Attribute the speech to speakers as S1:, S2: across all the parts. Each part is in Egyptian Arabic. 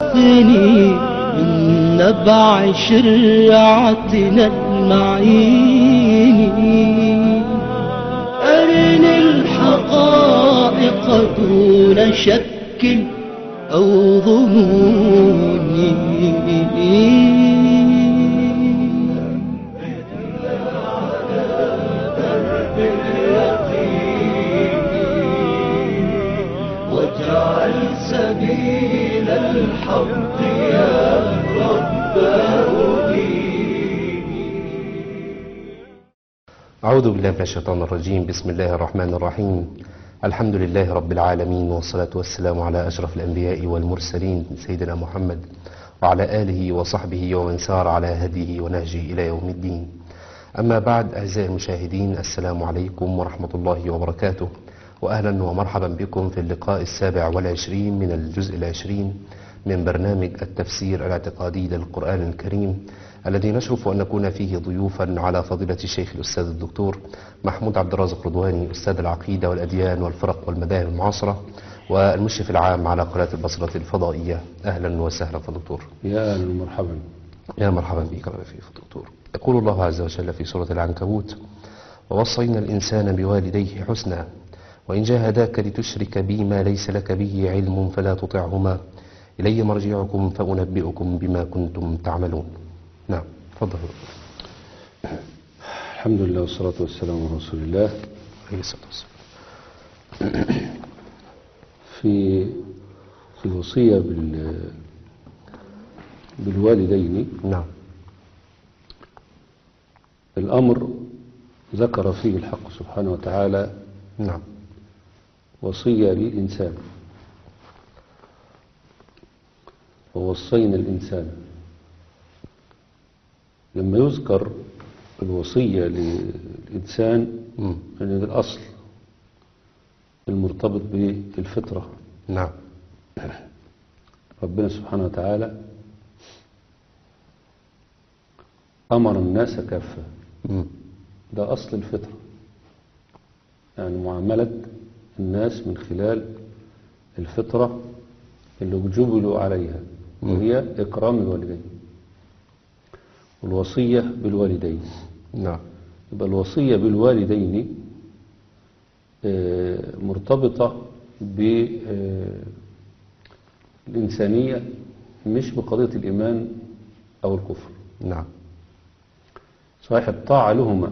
S1: اسقني من نبع شرعتنا المعين أرني الحقائق دون شك أو ظنون واجعل سبيل الحق يا رب
S2: أعوذ بالله من الشيطان الرجيم بسم الله الرحمن الرحيم الحمد لله رب العالمين والصلاة والسلام على أشرف الأنبياء والمرسلين سيدنا محمد وعلى آله وصحبه ومن سار على هديه ونهجه إلى يوم الدين أما بعد أعزائي المشاهدين السلام عليكم ورحمة الله وبركاته وأهلا ومرحبا بكم في اللقاء السابع والعشرين من الجزء العشرين من برنامج التفسير الاعتقادي للقرآن الكريم الذي نشرف أن نكون فيه ضيوفا على فضيلة الشيخ الأستاذ الدكتور محمود عبد الرازق رضواني أستاذ العقيدة والأديان والفرق والمذاهب المعاصرة والمشرف العام على قناة البصرة الفضائية أهلا وسهلا فدكتور
S3: يا أهلا ومرحبا
S2: يا مرحبا بك الله فيك دكتور يقول الله عز وجل في سورة العنكبوت ووصينا الإنسان بوالديه حسنا وإن جاهداك لتشرك بي ما ليس لك به علم فلا تطعهما إلي مرجعكم فأنبئكم بما كنتم تعملون نعم تفضل
S3: الحمد لله والصلاة والسلام على رسول الله
S2: عليه الصلاة والسلام
S3: في في الوصية بال بالوالدين
S2: نعم
S3: الأمر ذكر فيه الحق سبحانه وتعالى
S2: نعم
S3: وصية للإنسان ووصينا الإنسان لما يذكر الوصية للإنسان
S2: مم.
S3: أن ده الأصل المرتبط بالفطرة
S2: نعم
S3: ربنا سبحانه وتعالى أمر الناس كافة
S2: مم.
S3: ده أصل الفطرة يعني معاملة الناس من خلال الفطرة اللي جبلوا عليها وهي إكرام الوالدين والوصية بالوالدين
S2: نعم
S3: يبقى الوصية بالوالدين آه، مرتبطة بالإنسانية مش بقضية الإيمان أو الكفر
S2: نعم
S3: صحيح الطاعة لهما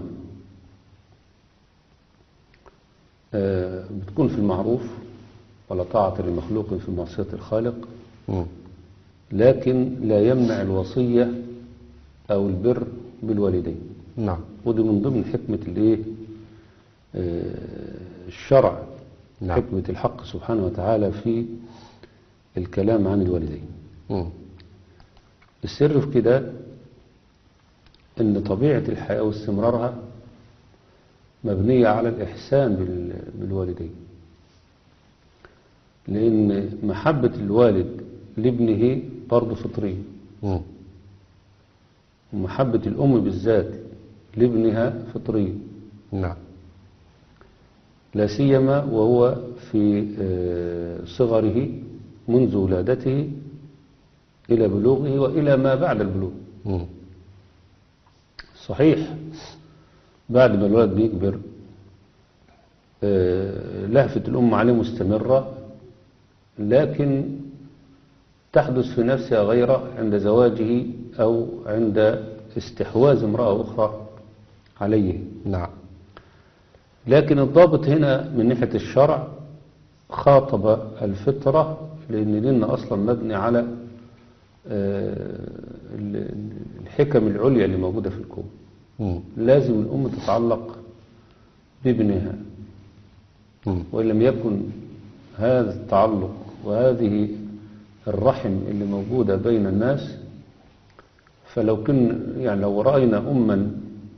S3: آه، بتكون في المعروف ولا طاعة لمخلوق في معصية الخالق
S2: مم.
S3: لكن لا يمنع الوصية أو البر بالوالدين
S2: نعم
S3: ودي من ضمن حكمة الايه آه، الشرع
S2: نعم.
S3: حكمة الحق سبحانه وتعالى في الكلام عن الوالدين
S2: مم.
S3: السر في كده ان طبيعة الحياة واستمرارها مبنية على الإحسان بال- بالوالدين لأن محبة الوالد لابنه برضه فطرية
S2: مم.
S3: ومحبة الأم بالذات لابنها فطرية
S2: نعم
S3: لا سيما وهو في آه، صغره منذ ولادته إلى بلوغه وإلى ما بعد البلوغ
S2: مم.
S3: صحيح بعد ما الولد بيكبر آه، لهفة الأم عليه مستمرة لكن تحدث في نفسها غيره عند زواجه أو عند استحواذ امرأة أخرى عليه
S2: نعم
S3: لكن الضابط هنا من ناحية الشرع خاطب الفطرة لأن ديننا أصلا مبني على آه، ال- الحكم العليا اللي موجودة في الكون
S2: مم.
S3: لازم الأم تتعلق بابنها
S2: مم.
S3: وإن لم يكن هذا التعلق وهذه الرحم اللي موجودة بين الناس فلو كن يعني لو رأينا أما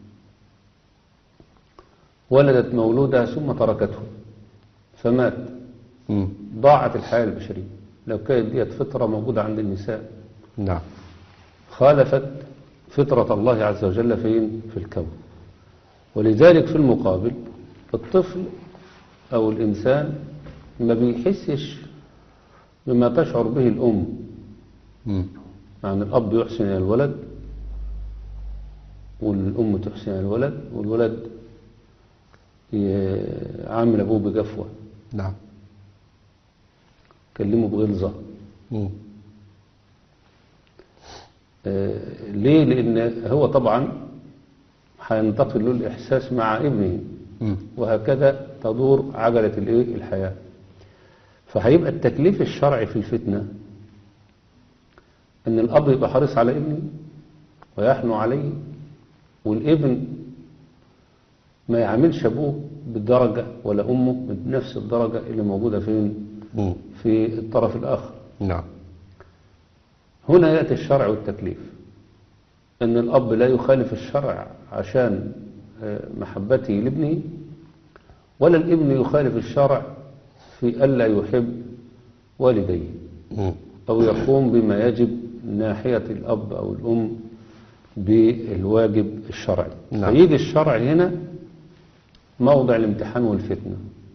S3: ولدت مولودها ثم تركته فمات
S2: مم.
S3: ضاعت الحياة البشرية لو كانت ديت فطرة موجودة عند النساء
S2: نعم
S3: خالفت فطرة الله عز وجل فين في الكون ولذلك في المقابل الطفل أو الإنسان ما بيحسش بما تشعر به الأم
S2: مم.
S3: يعني الأب يحسن إلى الولد والأم تحسن إلى الولد والولد ي- عامل أبوه بجفوة
S2: نعم
S3: كلمه بغلظة
S2: مم.
S3: آه، ليه لأن هو طبعا هينتقل له الإحساس مع ابنه
S2: مم.
S3: وهكذا تدور عجلة الإيه الحياة فهيبقى التكليف الشرعي في الفتنة أن الأب يبقى حريص على ابنه ويحنو عليه والابن ما يعاملش أبوه بالدرجة ولا أمه بنفس الدرجة اللي موجودة فين
S2: مم.
S3: في الطرف الآخر
S2: نعم
S3: هنا يأتي الشرع والتكليف أن الأب لا يخالف الشرع عشان آه، محبته لابنه ولا الابن يخالف الشرع في ألا يحب والديه
S2: مم.
S3: أو يقوم بما يجب من ناحية الأب أو الأم بالواجب الشرعي
S2: نعم.
S3: فيجي الشرع هنا موضع الامتحان والفتنة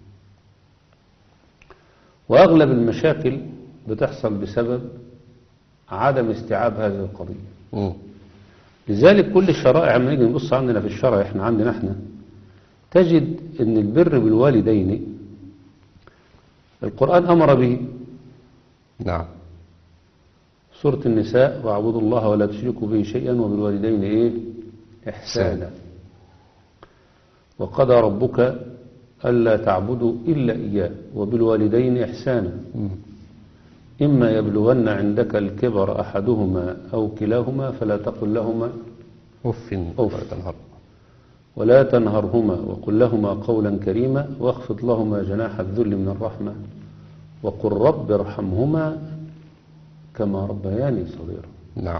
S3: وأغلب المشاكل بتحصل بسبب عدم استيعاب هذه القضية
S2: مم.
S3: لذلك كل الشرائع لما نيجي نبص عندنا في الشرع احنا عندنا احنا تجد ان البر بالوالدين القرآن أمر به
S2: نعم
S3: سورة النساء واعبدوا الله ولا تشركوا به شيئا وبالوالدين ايه إحسانا وقضى ربك ألا تعبدوا إلا إياه وبالوالدين إحسانا
S2: مم.
S3: إما يبلغن عندك الكبر أحدهما أو كلاهما فلا تقل لهما
S2: أف
S3: أوف.
S2: ولا تنهر
S3: ولا تنهرهما وقل لهما قولا كريما واخفض لهما جناح الذل من الرحمة وقل رب ارحمهما كما ربياني صغيرا
S2: نعم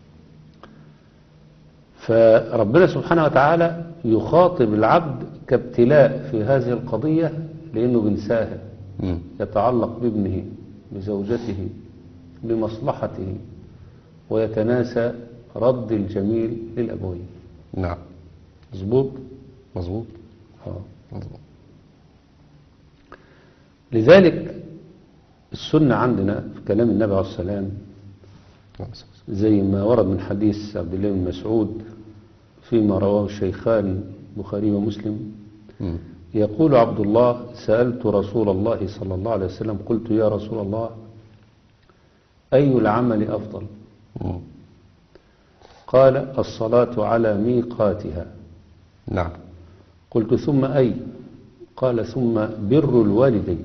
S3: فربنا سبحانه وتعالى يخاطب العبد كابتلاء في هذه القضية لأنه بنساها
S2: مم.
S3: يتعلق بابنه بزوجته بمصلحته ويتناسى رد الجميل للأبوين
S2: نعم
S3: مظبوط
S2: مظبوط
S3: آه.
S2: مظبوط
S3: لذلك السنة عندنا في كلام النبي عليه السلام
S2: نعم.
S3: زي ما ورد من حديث عبد الله بن مسعود فيما رواه الشيخان البخاري ومسلم
S2: مم.
S3: يقول عبد الله سألت رسول الله صلى الله عليه وسلم قلت يا رسول الله أي العمل أفضل
S2: مم.
S3: قال الصلاة على ميقاتها
S2: نعم
S3: قلت ثم أي قال ثم بر الوالدين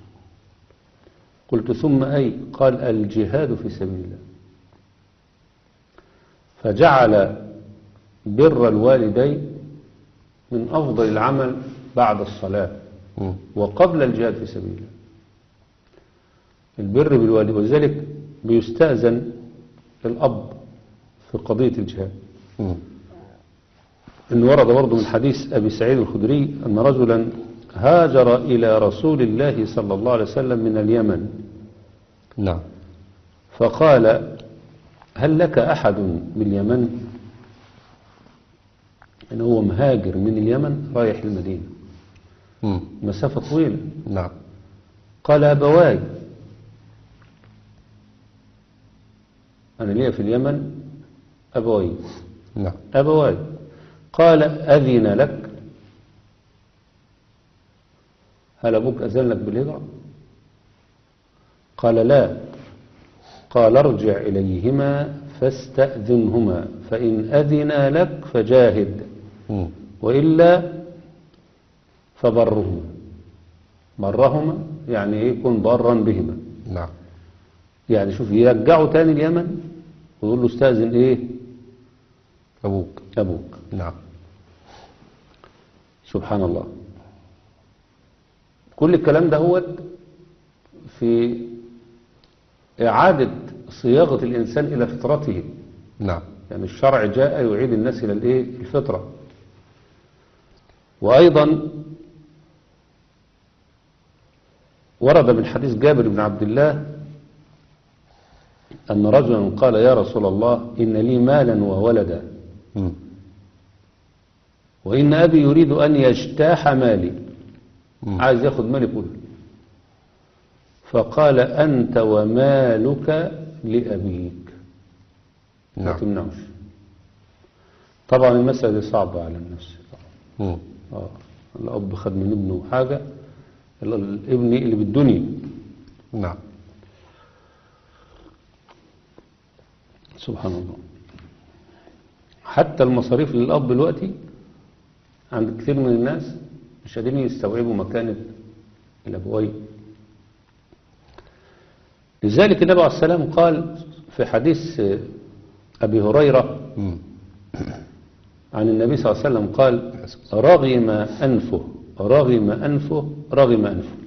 S3: قلت ثم أي قال الجهاد في سبيل الله فجعل بر الوالدين من أفضل العمل بعد الصلاة
S2: مم.
S3: وقبل الجهاد في سبيل الله البر بالوالد ولذلك بيستأذن الأب في قضية الجهاد
S2: مم.
S3: إن ورد برضه من حديث أبي سعيد الخدري أن رجلا هاجر إلى رسول الله صلى الله عليه وسلم من اليمن
S2: نعم
S3: فقال هل لك أحد باليمن إن هو مهاجر من اليمن رايح المدينة
S2: مم.
S3: مسافة طويلة
S2: نعم
S3: قال أبواي أنا ليا في اليمن أبواي
S2: نعم
S3: أبواي قال أذن لك هل أبوك أذن لك بالهجرة قال لا قال ارجع إليهما فاستأذنهما فإن أذن لك فجاهد
S2: مم.
S3: وإلا فبرهما برهما يعني إيه يكون ضارا بهما
S2: نعم
S3: يعني شوف يرجعوا تاني اليمن ويقول له استأذن إيه
S2: أبوك
S3: أبوك
S2: نعم
S3: سبحان الله كل الكلام ده هو في إعادة صياغة الإنسان إلى فطرته
S2: نعم
S3: يعني الشرع جاء يعيد الناس إلى الإيه؟ الفطرة وأيضا ورد من حديث جابر بن عبد الله أن رجلا قال يا رسول الله إن لي مالا وولدا
S2: مم.
S3: وإن أبي يريد أن يجتاح مالي
S2: مم.
S3: عايز ياخد مالي كله فقال أنت ومالك لأبيك ما
S2: نعم
S3: تمنعوش طبعا المسألة دي صعبة على النفس طبعا.
S2: مم.
S3: آه. الأب خد من ابنه حاجة ال- الابن اللي بالدنيا
S2: نعم
S3: سبحان الله حتى المصاريف للأب دلوقتي عند كثير من الناس مش قادرين يستوعبوا مكانة الأبوين لذلك النبي عليه السلام قال في حديث آه، أبي هريرة
S2: مم.
S3: عن النبي صلى الله عليه وسلم قال رغم أنفه رغم أنفه رغم أنفه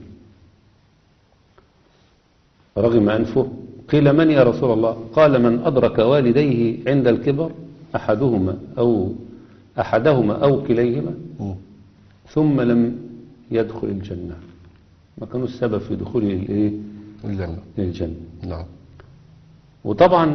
S3: رغم أنفه قيل من يا رسول الله قال من أدرك والديه عند الكبر أحدهما أو أحدهما أو كليهما
S2: مم.
S3: ثم لم يدخل الجنة ما كانوا السبب في دخوله للإيه؟
S2: الجنة
S3: للجنة
S2: نعم
S3: وطبعا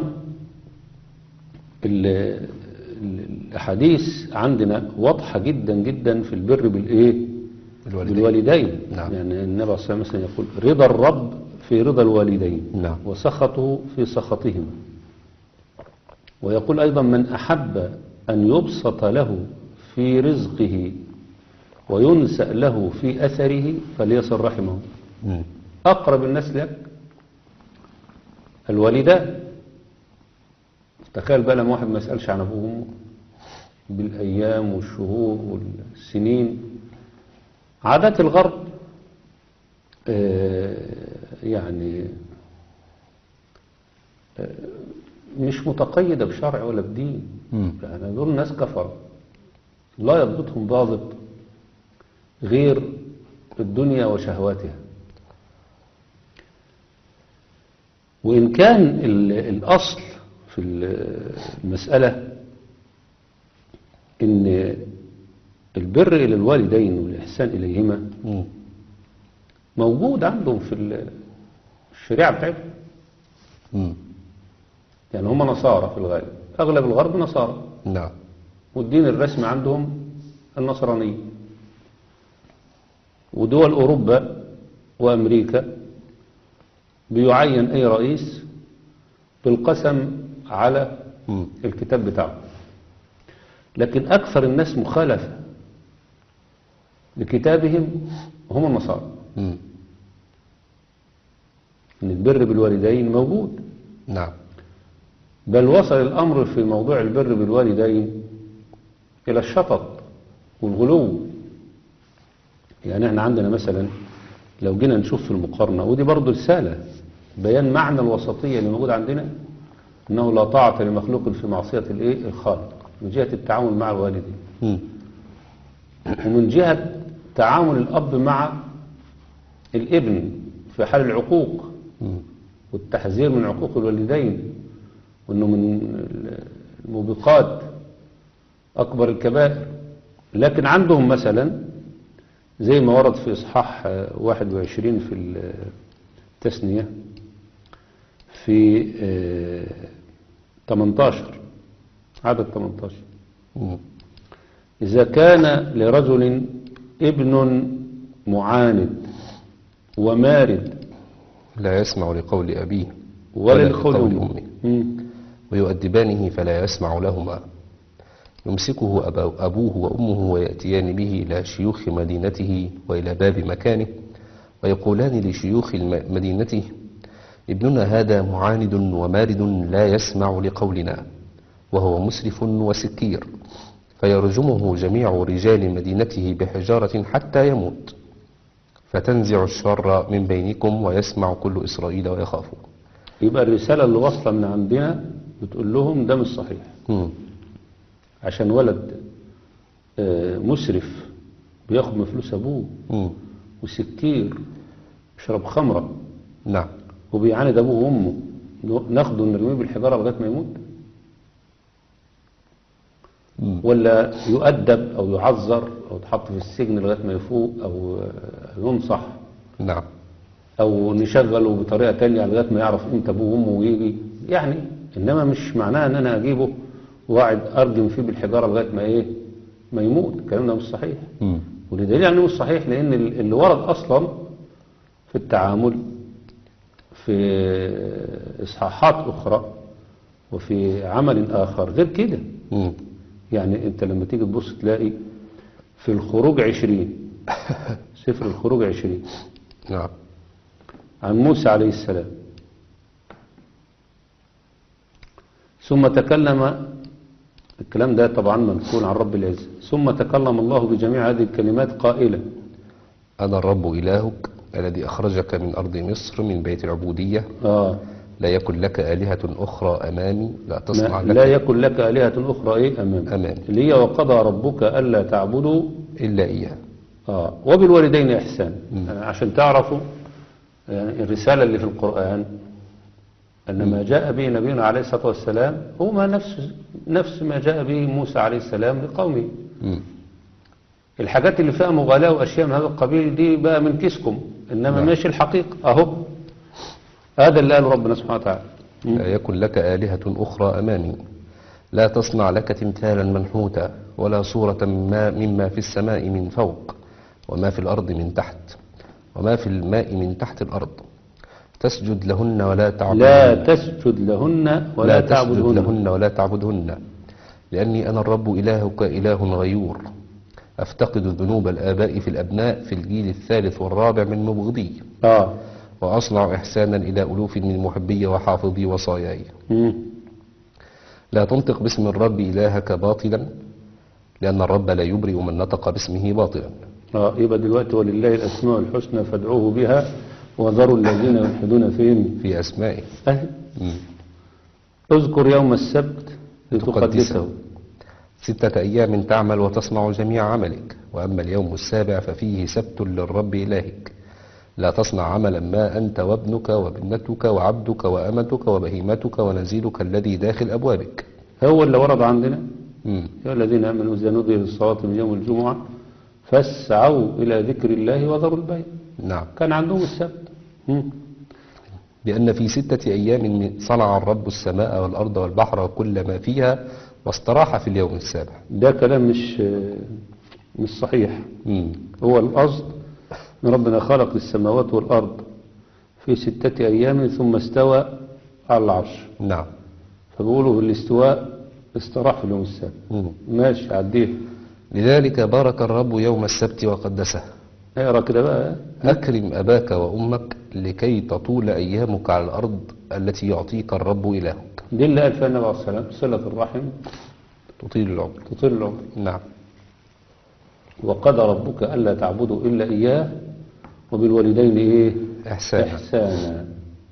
S3: ال- ال- الأحاديث عندنا واضحة جدا جدا في البر بالإيه؟
S2: الوالدين.
S3: بالوالدين
S2: نعم.
S3: يعني النبي عليه الصلاة والسلام مثلا يقول رضا الرب في رضا الوالدين
S2: نعم.
S3: وسخطه في سخطهما ويقول أيضا من أحب أن يبسط له في رزقه وينسأ له في أثره فليصل رحمه
S2: مم.
S3: أقرب الناس لك الوالدان تخيل بقى لما واحد ما يسألش عن أبوه وأمه بالأيام والشهور والسنين عادات الغرب آه، يعني آه، مش متقيدة بشرع ولا بدين
S2: مم.
S3: يعني دول ناس كفر لا يضبطهم ضابط غير الدنيا وشهواتها وإن كان ال- الأصل في ال- المسألة إن البر إلى الوالدين والإحسان إليهما
S2: مم.
S3: موجود عندهم في ال- الشريعة بتاعتهم
S2: مم.
S3: يعني هم نصارى في الغالب أغلب الغرب نصارى
S2: نعم
S3: والدين الرسمي عندهم النصرانية ودول أوروبا وأمريكا بيعين أي رئيس بالقسم على
S2: مم.
S3: الكتاب بتاعه لكن أكثر الناس مخالفة لكتابهم هم النصارى
S2: مم.
S3: إن البر بالوالدين موجود
S2: نعم
S3: بل وصل الأمر في موضوع البر بالوالدين إلى الشطط والغلو يعني احنا عندنا مثلا لو جينا نشوف في المقارنة ودي برضو رسالة بيان معنى الوسطية اللي موجود عندنا انه لا طاعة لمخلوق في معصية الايه الخالق من جهة التعامل مع الوالدين
S2: مم.
S3: ومن جهة تعامل الأب مع الابن في حال العقوق
S2: مم.
S3: والتحذير من عقوق الوالدين وانه من الموبقات اكبر الكبائر لكن عندهم مثلا زي ما ورد في اصحاح آه، 21 في التثنية في آه، 18 عدد 18
S2: مم.
S3: إذا كان لرجل ابن معاند ومارد
S2: لا يسمع لقول أبيه
S3: ولا
S2: لقول
S3: لقول
S2: أمه
S3: أمه
S2: ويؤدبانه فلا يسمع لهما يمسكه أبا- أبوه وأمه ويأتيان به إلى شيوخ مدينته وإلى باب مكانه ويقولان لشيوخ الم- مدينته ابننا هذا معاند ومارد لا يسمع لقولنا وهو مسرف وسكير فيرجمه جميع رجال مدينته بحجارة حتى يموت فتنزع الشر من بينكم ويسمع كل إسرائيل ويخافه
S3: يبقى الرسالة اللي واصلة من عندنا بتقول لهم ده مش صحيح
S2: مم.
S3: عشان ولد آه، مسرف بياخد من فلوس أبوه
S2: مم.
S3: وسكير بيشرب خمرة
S2: نعم
S3: وبيعاند أبوه وأمه ناخده نرميه بالحجارة لغاية ما يموت
S2: مم.
S3: ولا يؤدب أو يعذر أو يتحط في السجن لغاية ما يفوق أو آه، ينصح
S2: نعم
S3: او نشغله بطريقة تانية لغاية ما يعرف امتى ابوه وامه ويجي يعني انما مش معناه ان انا اجيبه واقعد ارجم فيه بالحجارة لغاية ما ايه ما يموت الكلام ده مش صحيح
S2: مم.
S3: ولدليل انه مش صحيح لان ال- اللي ورد اصلا في التعامل في إصحاحات أخرى وفي عمل آخر غير كده
S2: مم.
S3: يعني أنت لما تيجي تبص تلاقي في الخروج عشرين سفر الخروج عشرين
S2: نعم
S3: عن موسى عليه السلام ثم تكلم الكلام ده طبعا منقول عن رب العزة ثم تكلم الله بجميع هذه الكلمات قائلا
S2: أنا الرب إلهك الذي أخرجك من أرض مصر من بيت العبودية
S3: آه
S2: لا يكن لك آلهة أخرى أمامي لا تصنع
S3: ما
S2: لك
S3: لا يكن لك آلهة أخرى إيه أمام
S2: أمامي.
S3: اللي هي وقضى ربك ألا تعبدوا
S2: إلا إياه
S3: آه وبالوالدين إحسان يعني عشان تعرفوا يعني الرسالة اللي في القرآن أن ما جاء به نبينا عليه الصلاة والسلام هو ما نفس نفس ما جاء به موسى عليه السلام لقومه
S2: مم.
S3: الحاجات اللي فيها مغالاة وأشياء من هذا القبيل دي بقى من كيسكم إنما
S2: نعم.
S3: ماشي الحقيقة أهو هذا اللي قاله ربنا سبحانه وتعالى
S2: لا يكن لك آلهة أخرى أمامي لا تصنع لك تمثالا منحوتا ولا صورة ما مما في السماء من فوق وما في الأرض من تحت وما في الماء من تحت الأرض تسجد لهن ولا تعبدهن
S3: لا تسجد لهن ولا
S2: لا تسجد
S3: تعبدهن
S2: لهن ولا تعبدهن لأني أنا الرب إلهك إله غيور أفتقد ذنوب الآباء في الأبناء في الجيل الثالث والرابع من مبغضي
S3: آه
S2: وأصنع إحسانا إلى ألوف من محبي وحافظي وصاياي
S3: مم.
S2: لا تنطق باسم الرب إلهك باطلا لأن الرب لا يبرئ من نطق باسمه باطلا
S3: آه يبقى دلوقتي ولله الأسماء الحسنى فادعوه بها وذروا الذين يلحدون فيهم
S2: في أسمائه
S3: أهل
S2: مم.
S3: اذكر يوم السبت لتقدسه
S2: لتقدسه. ستة أيام تعمل وتصنع جميع عملك وأما اليوم السابع ففيه سبت للرب إلهك لا تصنع عملا ما أنت وابنك وابنتك وعبدك وأمتك وبهيمتك ونزيلك الذي داخل أبوابك
S3: هو اللي ورد عندنا
S2: مم.
S3: يا الذين آمنوا إذا نودي للصلاة من يوم الجمعة فاسعوا إلى ذكر الله وذروا البيع
S2: نعم
S3: كان عندهم السبت مم.
S2: لأن في ستة أيام من- صنع الرب السماء والأرض والبحر وكل ما فيها واستراح في اليوم السابع
S3: ده كلام مش مش صحيح
S2: مم.
S3: هو القصد ان ربنا خلق السماوات والأرض في ستة أيام ثم استوى على العرش
S2: نعم
S3: فبيقولوا بالاستواء استراح في اليوم السابع
S2: مم.
S3: ماشي عديه
S2: لذلك بارك الرب يوم السبت وقدسه
S3: اقرا كده بقى
S2: أكرم أباك وأمك لكي تطول أيامك على الأرض التي يعطيك الرب إلهك
S3: دي اللي قال فيها النبي عليه الصلاة والسلام صلة الرحم
S2: تطيل العمر
S3: تطيل العمر
S2: نعم
S3: وقضى ربك ألا تعبدوا إلا إياه وبالوالدين إيه
S2: إحسانا
S3: إحسانا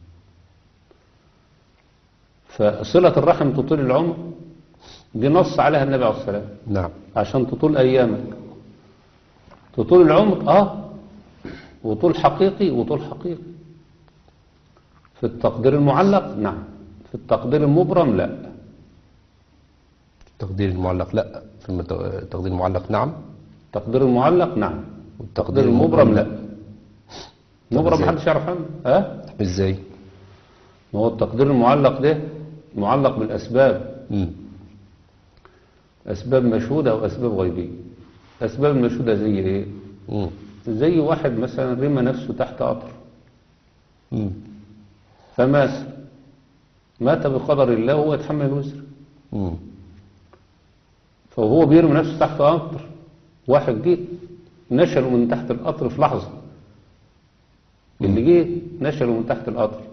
S3: فصلة الرحم تطول العمر دي نص عليها النبي عليه الصلاة والسلام
S2: نعم
S3: عشان تطول أيامك تطول العمر آه وطول حقيقي وطول حقيقي في التقدير المعلق نعم في التقدير المبرم لا
S2: التقدير المعلق لا في المت- التقدير المعلق نعم
S3: التقدير المعلق نعم
S2: والتقدير
S3: التقدير المبرم لا
S2: طب
S3: مبرم
S2: إزاي؟
S3: محدش يعرف عنه ها
S2: إزاي
S3: ما هو التقدير المعلق ده معلق بالأسباب
S2: مم.
S3: أسباب مشهودة وأسباب غيبية أسباب المشهودة زي إيه
S2: مم.
S3: زي واحد مثلا رمى نفسه تحت قطر
S2: مم.
S3: فمات مات بقدر الله وهو يتحمل الوزر
S2: مم.
S3: فهو بيرمي نفسه تحت قطر واحد جه نشله من تحت القطر في لحظة اللي جه نشله من تحت القطر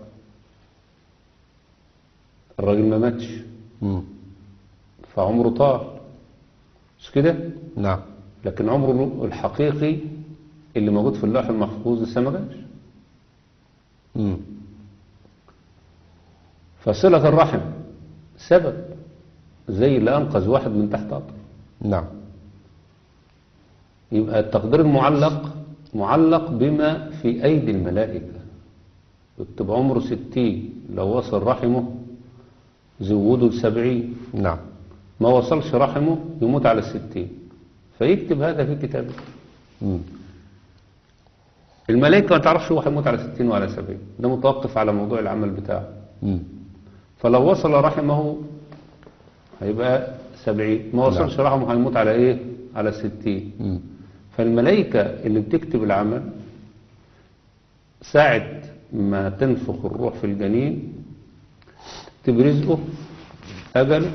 S3: الراجل ما ماتش
S2: مم.
S3: فعمره طال مش كده
S2: نعم
S3: لكن عمره الحقيقي اللي موجود في اللوح المحفوظ لسه ما جاش
S2: مم.
S3: فصلة الرحم سبب زي اللي أنقذ واحد من تحت قطر
S2: نعم
S3: يبقى التقدير المعلق معلق بما في أيدي الملائكة يكتب عمره ستين لو وصل رحمه زوده لسبعين
S2: نعم
S3: ما وصلش رحمه يموت على الستين فيكتب هذا في كتابه
S2: مم.
S3: الملائكة ما تعرفش هو هيموت على ستين وعلى سبعين ده متوقف على موضوع العمل بتاعه
S2: مم.
S3: فلو وصل رحمه هيبقى سبعين ما وصلش رحمه هيموت على ايه على ستين
S2: مم.
S3: فالملائكة اللي بتكتب العمل ساعة ما تنفخ الروح في الجنين تبرزقه أجله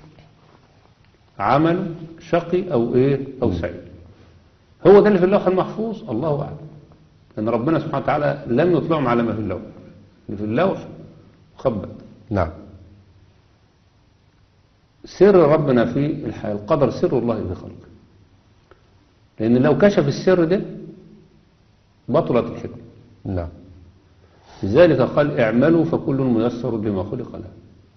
S3: عمله شقي أو إيه أو سعيد هو ده اللي في اللوح المحفوظ الله أعلم لأن ربنا سبحانه وتعالى لم يطلعهم على ما في اللوح اللي في اللوح مخبط
S2: نعم
S3: سر ربنا في الحياة القدر سر الله في خلقه لأن لو كشف السر ده بطلت الحكمة
S2: نعم
S3: لذلك قال اعملوا فكل ميسر لما خلق له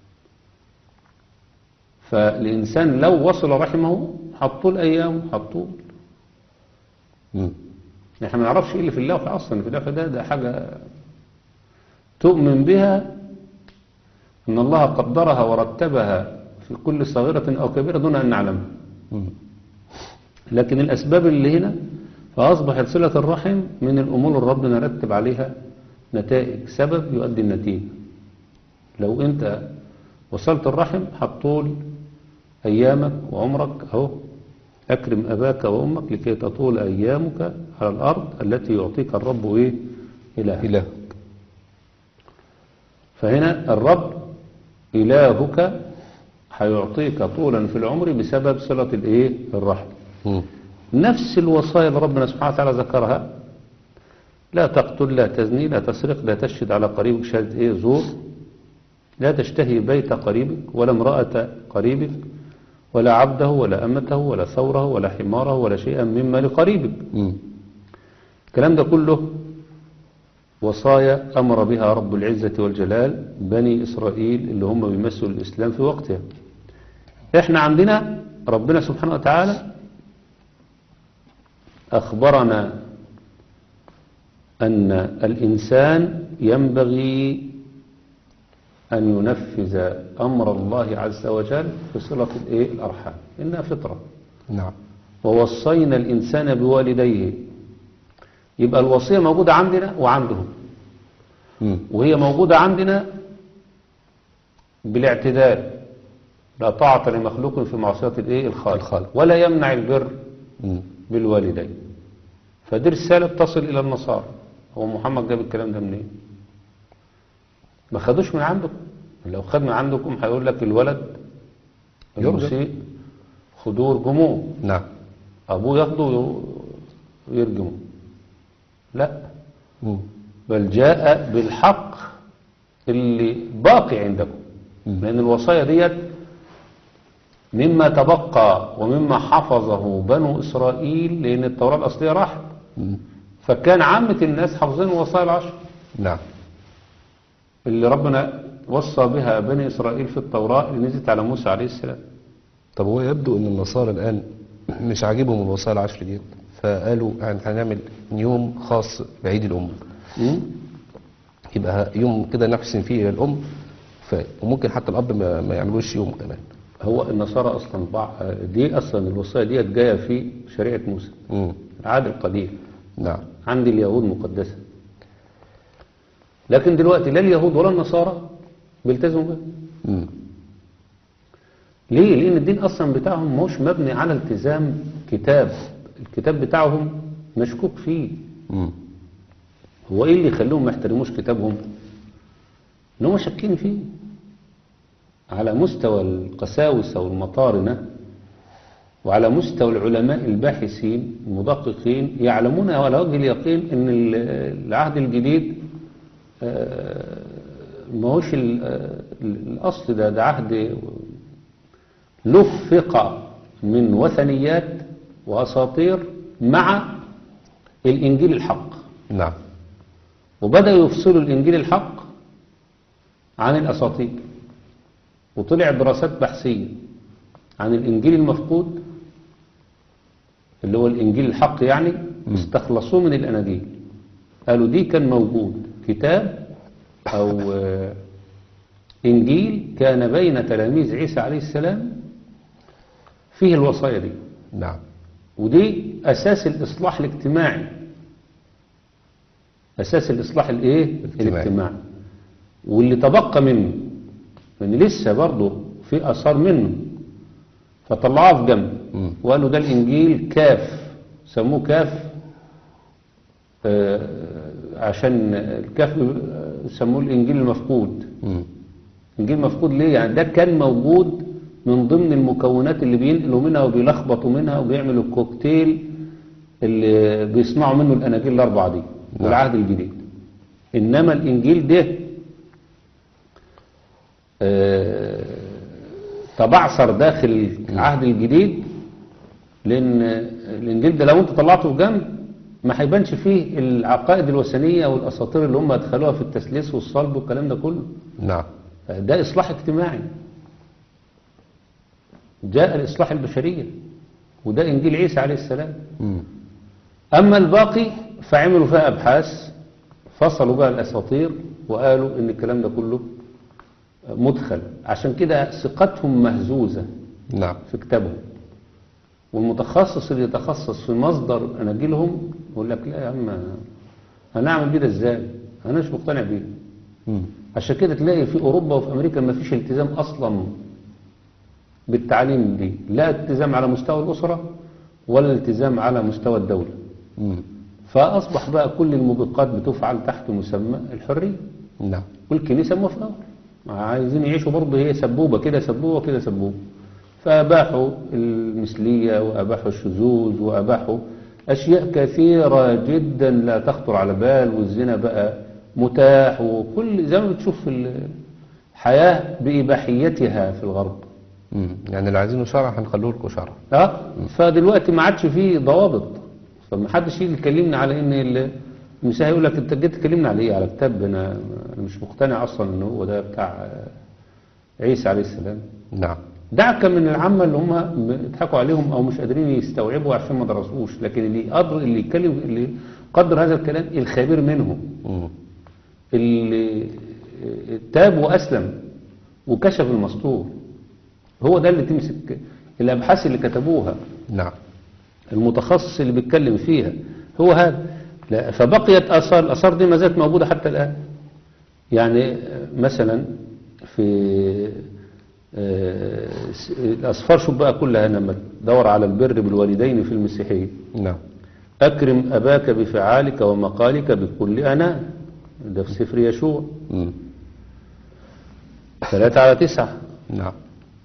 S3: فالإنسان لو وصل رحمه حطوا الأيام حطوا
S2: مم.
S3: احنا ما نعرفش ايه اللي في اللوح اصلا في اللوح ده ده حاجة تؤمن بها ان الله قدرها ورتبها في كل صغيرة او كبيرة دون ان نعلمها
S2: مم.
S3: لكن الاسباب اللي هنا فاصبحت صلة الرحم من الامور اللي ربنا رتب عليها نتائج سبب يؤدي النتيجة لو انت وصلت الرحم هتطول ايامك وعمرك اهو أكرم أباك وأمك لكي تطول أيامك على الأرض التي يعطيك الرب إيه إله
S2: إله
S3: فهنا الرب إلهك هيعطيك طولا في العمر بسبب صلة الإيه الرحم
S2: مم.
S3: نفس الوصايا اللي ربنا سبحانه وتعالى ذكرها لا تقتل لا تزني لا تسرق لا تشهد على قريبك شهادة إيه زور لا تشتهي بيت قريبك ولا امرأة قريبك ولا عبده ولا أمته ولا ثوره ولا حماره ولا شيئا مما لقريبك
S2: مم.
S3: الكلام ده كله وصايا أمر بها رب العزة والجلال بني إسرائيل اللي هم بيمثلوا الإسلام في وقتها إحنا عندنا ربنا سبحانه وتعالى أخبرنا أن الإنسان ينبغي أن ينفذ أمر الله عز وجل في صلة الإيه؟ الأرحام إنها فطرة
S2: نعم
S3: ووصينا الإنسان بوالديه يبقى الوصية موجودة عندنا وعندهم
S2: مم.
S3: وهي موجودة عندنا بالاعتدال لا طاعة لمخلوق في معصية الايه الخالق
S2: الخالق.
S3: ولا يمنع البر
S2: مم.
S3: بالوالدين فدي رسالة تصل إلى النصارى هو محمد جاب الكلام ده منين ما خدوش من عندكم لو خد من عندكم هيقول لك الولد
S2: يرجم.
S3: المسيء خدور جموع
S2: نعم
S3: أبوه ياخده ويرجمه لا
S2: مم.
S3: بل جاء بالحق اللي باقي عندكم
S2: مم.
S3: لأن الوصايا ديت مما تبقى ومما حفظه بنو إسرائيل لأن التوراة الأصلية راحت
S2: مم.
S3: فكان عامة الناس حافظين الوصايا العشر
S2: نعم
S3: اللي ربنا وصى بها بني إسرائيل في التوراة اللي نزلت على موسى عليه السلام
S2: طب هو يبدو ان النصارى الان مش عاجبهم الوصايا العشر ديت فقالوا يعني هنعمل يوم خاص بعيد الام
S3: مم؟
S2: يبقى يوم كده نحسن فيه الى الام ف... وممكن حتى الاب ما, ما يعملوش يوم كمان
S3: هو النصارى أصلا بع- دي أصلا الوصايا ديت جاية في شريعة موسى
S2: مم.
S3: العهد القديم
S2: نعم
S3: عند اليهود مقدسة لكن دلوقتي لا اليهود ولا النصارى بيلتزموا بها
S2: مم.
S3: ليه؟ لأن الدين أصلا بتاعهم مش مبني على التزام كتاب الكتاب بتاعهم مشكوك فيه
S2: مم.
S3: هو إيه اللي يخليهم ما يحترموش كتابهم؟ إن هم شاكين فيه على مستوى القساوسة والمطارنة وعلى مستوى العلماء الباحثين المدققين يعلمون على وجه اليقين ان ال- العهد الجديد آه، ما هوش ال- آه، الاصل ده ده عهد لفق من وثنيات واساطير مع الانجيل الحق
S2: نعم
S3: وبدأوا يفصلوا الإنجيل الحق عن الأساطير وطلع دراسات بحثية عن الإنجيل المفقود اللي هو الإنجيل الحق يعني استخلصوه من الأناجيل قالوا دي كان موجود كتاب أو آه، إنجيل كان بين تلاميذ عيسى عليه السلام فيه الوصايا دي
S2: نعم
S3: ودي أساس الإصلاح الاجتماعي أساس الإصلاح الإيه؟
S2: الاجتماعي.
S3: الاجتماعي واللي تبقى منه لأن لسه برضه في آثار منه فطلعوه في جنب
S2: مم.
S3: وقالوا ده الإنجيل كاف سموه كاف آه، عشان الكهف سموه الإنجيل المفقود
S2: مم.
S3: إنجيل مفقود ليه يعني ده كان موجود من ضمن المكونات اللي بينقلوا منها وبيلخبطوا منها وبيعملوا الكوكتيل اللي بيصنعوا منه الأناجيل الأربعة دي والعهد الجديد إنما الإنجيل ده آه، تبعثر داخل العهد الجديد لأن الإنجيل ده لو أنت طلعته في جنب ما هيبانش فيه العقائد الوثنية والأساطير اللي هم أدخلوها في التثليث والصلب والكلام ده كله
S2: نعم
S3: ده إصلاح اجتماعي جاء لإصلاح البشرية وده إنجيل عيسى عليه السلام
S2: مم.
S3: أما الباقي فعملوا فيها أبحاث فصلوا بقى الأساطير وقالوا إن الكلام ده كله مدخل عشان كده ثقتهم مهزوزة
S2: نعم
S3: في كتابهم والمتخصص اللي يتخصص في مصدر أناجيلهم يقول لك لا يا عم هنعمل بيه ده ازاي أنا مش مقتنع بيه
S2: مم.
S3: عشان كده تلاقي في أوروبا وفي أمريكا ما فيش التزام أصلا بالتعليم دي لا التزام على مستوى الأسرة ولا التزام على مستوى الدولة
S2: مم.
S3: فأصبح بقى كل الموبقات بتفعل تحت مسمى الحرية
S2: نعم
S3: والكنيسة موافقة عايزين يعيشوا برضه هي سبوبة كده سبوبة كده سبوبة فأباحوا المثلية وأباحوا الشذوذ وأباحوا أشياء كثيرة جدا لا تخطر على بال والزنا بقى متاح وكل زي ما بتشوف في الحياة بإباحيتها في الغرب
S2: مم. يعني اللي عايزينه شرع هنخلوه لكم شرع
S3: اه فدلوقتي ما عادش فيه ضوابط فما حدش يجي يكلمنا على ان ال- المسيح يقول لك انت جيت تكلمنا على ايه على كتاب انا أنا مش مقتنع اصلا ان هو ده بتاع آه، عيسى عليه السلام
S2: نعم
S3: دعك من العامة اللي هم بيضحكوا عليهم او مش قادرين يستوعبوا عشان ما درسوش لكن اللي قدر اللي يتكلم اللي قدر هذا الكلام الخبير منهم
S2: مم.
S3: اللي تاب وأسلم وكشف المستور هو ده اللي تمسك الأبحاث اللي كتبوها
S2: نعم
S3: المتخصص اللي بيتكلم فيها هو هذا لا فبقيت آثار الآثار دي ما زالت موجودة حتى الآن يعني مثلا في آه، الأصفار شوف بقى كلها لما تدور على البر بالوالدين في المسيحية
S2: نعم
S3: أكرم أباك بفعالك ومقالك بكل أنا ده في سفر يشوع
S2: مم.
S3: ثلاثة على تسعة
S2: نعم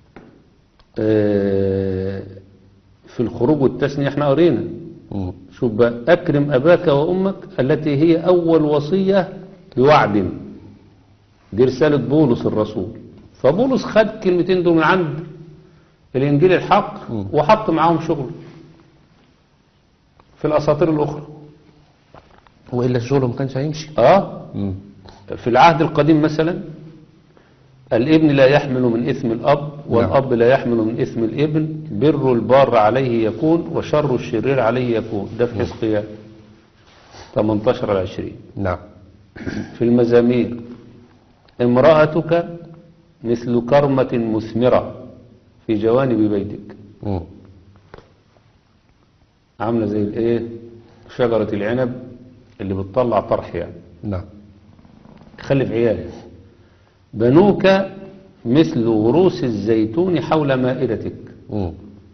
S3: آه، في الخروج والتثنية احنا قرينا
S2: مم.
S3: شوف بقى أكرم أباك وأمك التي هي أول وصية بوعد دي رسالة بولس الرسول فبولس خد كلمتين دول من عند الإنجيل الحق
S2: مم.
S3: وحط معاهم شغل في الأساطير الأخرى
S2: وإلا الشغل ما كانش هيمشي
S3: آه
S2: مم.
S3: في العهد القديم مثلا الابن لا يحمل من إثم الأب والأب لا يحمل من إثم الابن بر البار عليه يكون وشر الشرير عليه يكون ده في حزقيال 18 على 20
S2: نعم
S3: في المزامير امرأتك مثل كرمة مثمرة في جوانب بيتك
S2: مم.
S3: عاملة زي الايه شجرة العنب اللي بتطلع طرح يعني
S2: نعم
S3: خلف عيالك بنوك مثل غروس الزيتون حول مائدتك
S2: مم.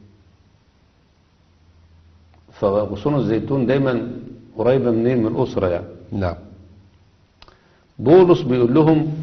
S3: فغصون الزيتون دايما قريبة منين من الأسرة يعني
S2: نعم
S3: بولس بيقول لهم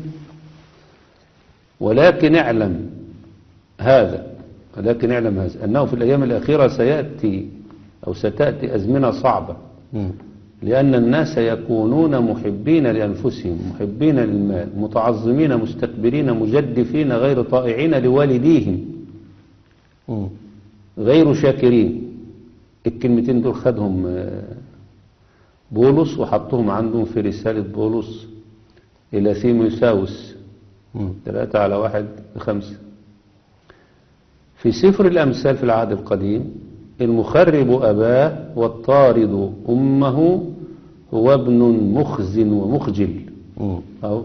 S3: ولكن اعلم هذا ولكن اعلم هذا أنه في الأيام الأخيرة سيأتي أو ستأتي أزمنة صعبة
S2: مم.
S3: لأن الناس يكونون محبين لأنفسهم محبين للمال متعظمين مستكبرين مجدفين غير طائعين لوالديهم
S2: مم.
S3: غير شاكرين الكلمتين دول خدهم آه، بولس وحطهم عندهم في رسالة بولس إلى ثيموساوس
S2: مم.
S3: ثلاثة على واحد خمسة في سفر الأمثال في العهد القديم المخرب أباه والطارد أمه هو ابن مخز ومخجل
S2: مم.
S3: أو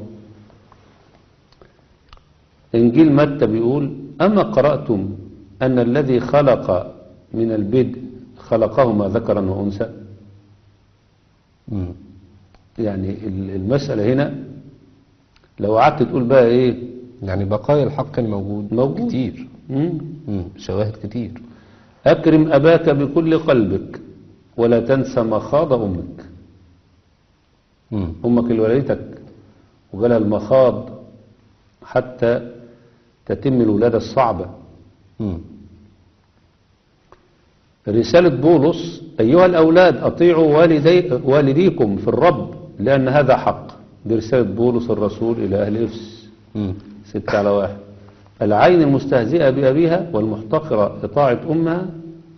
S3: إنجيل متى بيقول أما قرأتم أن الذي خلق من البدء خلقهما ذكرا وأنثى
S2: مم.
S3: يعني ال- المسألة هنا لو قعدت تقول بقى إيه
S2: يعني بقايا الحق كان موجود
S3: موجود.
S2: كتير
S3: مم.
S2: مم. شواهد كتير
S3: أكرم أباك بكل قلبك ولا تنسى مخاض أمك
S2: مم.
S3: أمك اللي ولدتك وجالها المخاض حتى تتم الولادة الصعبة
S2: مم.
S3: رسالة بولس أيها الأولاد أطيعوا والدي والديكم في الرب لأن هذا حق دي رسالة بولس الرسول إلى أهل إفس
S2: مم.
S3: ستة على واحد العين المستهزئة بأبيها والمحتقرة إطاعة أمها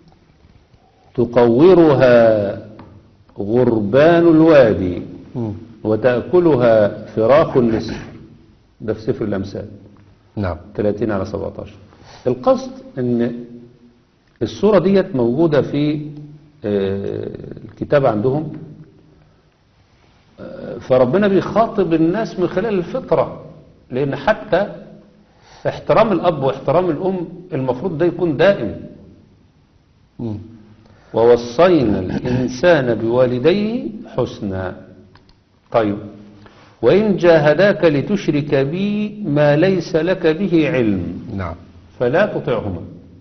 S3: تقورها غربان الوادي
S2: مم.
S3: وتأكلها فراخ النسر ده في سفر الأمثال
S2: نعم
S3: 30 على 17 القصد ان الصورة ديت موجودة في آه، الكتاب عندهم آه، فربنا بيخاطب الناس من خلال الفطرة لأن حتى احترام الأب واحترام الأم المفروض ده يكون دائم
S2: مم.
S3: ووصينا الإنسان بوالديه حسنا طيب وإن جاهداك لتشرك بي ما ليس لك به علم
S2: نعم
S3: فلا تطعهما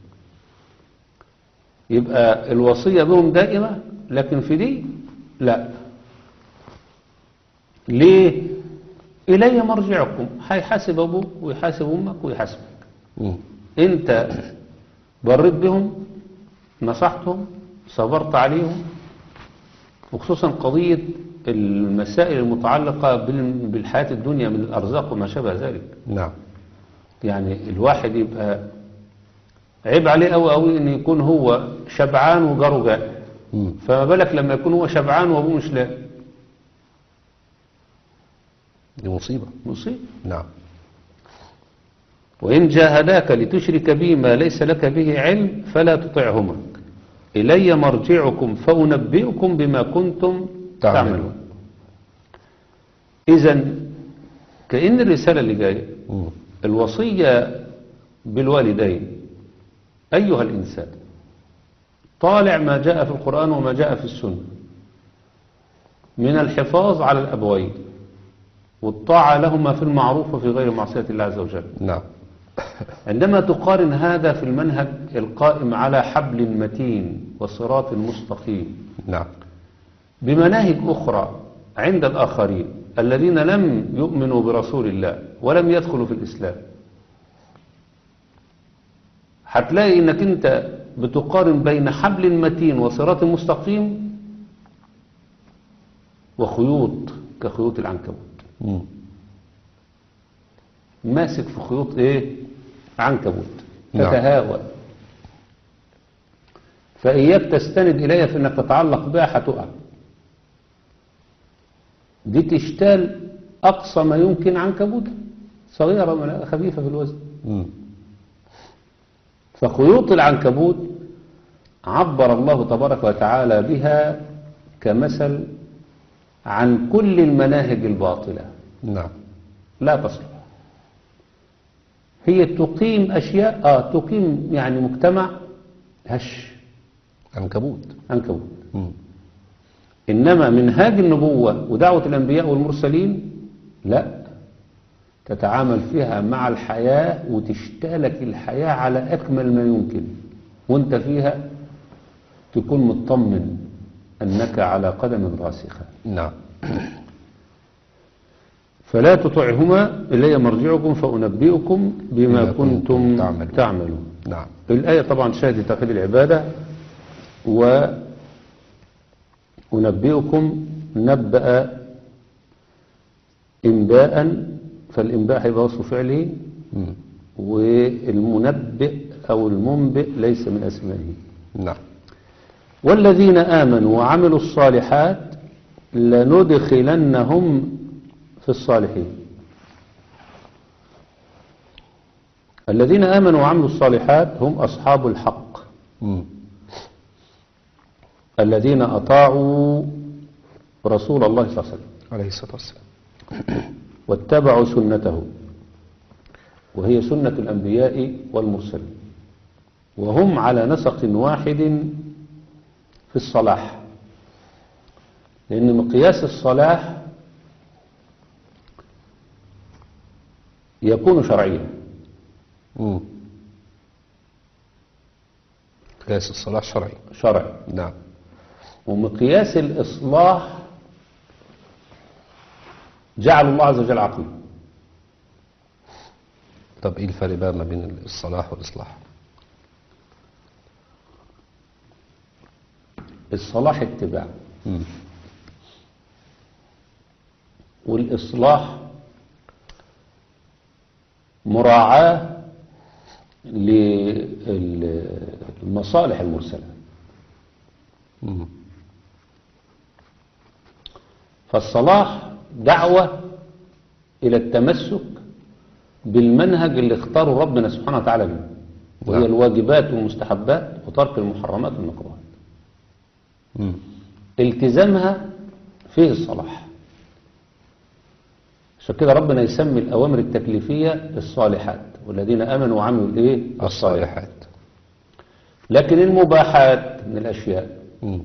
S3: يبقى الوصية بهم دائمة لكن في دي لا ليه إلي مرجعكم هيحاسب أبوك ويحاسب أمك ويحاسبك
S2: مم.
S3: أنت بريت بهم نصحتهم صبرت عليهم وخصوصا قضية المسائل المتعلقة بال- بالحياة الدنيا من الأرزاق وما شابه ذلك
S2: نعم
S3: يعني الواحد يبقى عيب عليه قوي قوي ان يكون هو شبعان وجاره جائع
S2: مم.
S3: فما بالك لما يكون هو شبعان وابوه مش لاقي
S2: دي مصيبة
S3: مصيبه
S2: نعم
S3: وان جاهداك لتشرك بي ما ليس لك به علم فلا تطعهما الي مرجعكم فانبئكم بما كنتم
S2: تعملون.
S3: تعملون اذا كأن الرسالة اللي جايه
S2: مم.
S3: الوصية بالوالدين أيها الإنسان طالع ما جاء في القرآن وما جاء في السنة من الحفاظ على الأبوين والطاعة لهما في المعروف وفي غير معصية الله عز وجل
S2: نعم
S3: عندما تقارن هذا في المنهج القائم على حبل متين وصراط مستقيم
S2: نعم
S3: بمناهج أخرى عند الآخرين الذين لم يؤمنوا برسول الله ولم يدخلوا في الإسلام هتلاقي انك انت بتقارن بين حبل متين وصراط مستقيم وخيوط كخيوط العنكبوت
S2: مم.
S3: ماسك في خيوط ايه عنكبوت
S2: نعم.
S3: تتهاوى فإياك تستند إليها في أنك تتعلق بها هتقع دي تشتال أقصى ما يمكن عنكبوت صغيرة من- خفيفة في الوزن
S2: مم.
S3: فخيوط العنكبوت عبر الله تبارك وتعالى بها كمثل عن كل المناهج الباطلة
S2: نعم
S3: لا تصلح هي تقيم أشياء آه تقيم يعني مجتمع هش
S2: عنكبوت
S3: عنكبوت
S2: مم.
S3: إنما منهاج النبوة ودعوة الأنبياء والمرسلين لا تتعامل فيها مع الحياة وتشتالك الحياة على أكمل ما يمكن وانت فيها تكون مطمن أنك على قدم راسخة
S2: نعم
S3: فلا تطعهما إلي مرجعكم فأنبئكم بما
S2: بما
S3: كنتم
S2: كنتم تعملون.
S3: تعملون
S2: نعم
S3: الآية طبعا شهد توحيد العبادة وأنبئكم نبأ إنباء فالإنباء هيبقى وصف فعله
S2: مم.
S3: والمنبئ أو المنبئ ليس من أسمائه
S2: نعم
S3: والذين آمنوا وعملوا الصالحات لندخلنهم في الصالحين الذين آمنوا وعملوا الصالحات هم أصحاب الحق
S2: مم.
S3: الذين أطاعوا رسول الله صلى الله عليه وسلم
S2: عليه الصلاة والسلام
S3: واتبعوا سنته وهي سنة الأنبياء والمرسلين وهم على نسق واحد في الصلاح لأن مقياس الصلاح يكون شرعيا
S2: مم. قياس الصلاح شرعي
S3: شرعي
S2: نعم
S3: ومقياس الإصلاح جعل الله عز وجل عقلا
S2: طب ايه الفرق بقى ما بين الصلاح والاصلاح
S3: الصلاح اتباع
S2: مم.
S3: والإصلاح مراعاة للمصالح المرسلة
S2: مم.
S3: فالصلاح دعوة إلى التمسك بالمنهج اللي اختاره ربنا سبحانه وتعالى به وهي
S2: نعم.
S3: الواجبات والمستحبات وترك المحرمات والمكروهات
S2: مم.
S3: التزامها فيه الصلاح عشان كده ربنا يسمي الأوامر التكليفية الصالحات والذين آمنوا وعملوا الإيه؟
S2: الصالحات
S3: لكن المباحات من الأشياء
S2: مم.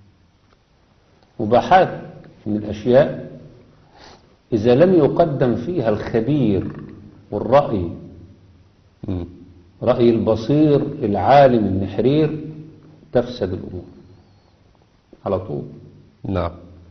S3: مباحات من الأشياء إذا لم يقدم فيها الخبير والرأي
S2: مم.
S3: رأي البصير العالم النحرير تفسد الأمور على طول
S2: نعم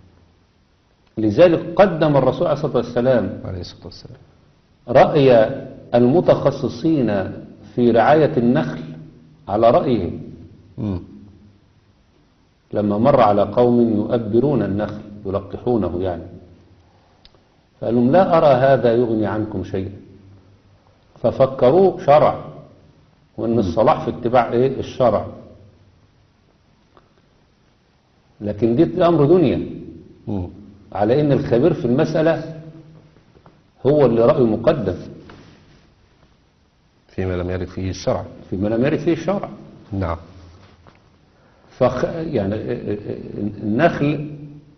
S3: لذلك قدم الرسول عليه الصلاة والسلام
S2: عليه الصلاة والسلام
S3: رأي المتخصصين في رعاية النخل على رأيهم
S2: مم.
S3: لما مر على قوم يؤبرون النخل يلقحونه يعني فقال لهم لا أرى هذا يغني عنكم شيئا ففكروه شرع وأن الصلاح في اتباع إيه الشرع لكن دي أمر دنيا
S2: مم.
S3: على أن الخبير في المسألة هو اللي رأيه مقدم
S2: فيما لم يرد فيه الشرع
S3: فيما لم يرد فيه الشرع
S2: نعم
S3: فخ يعني النخل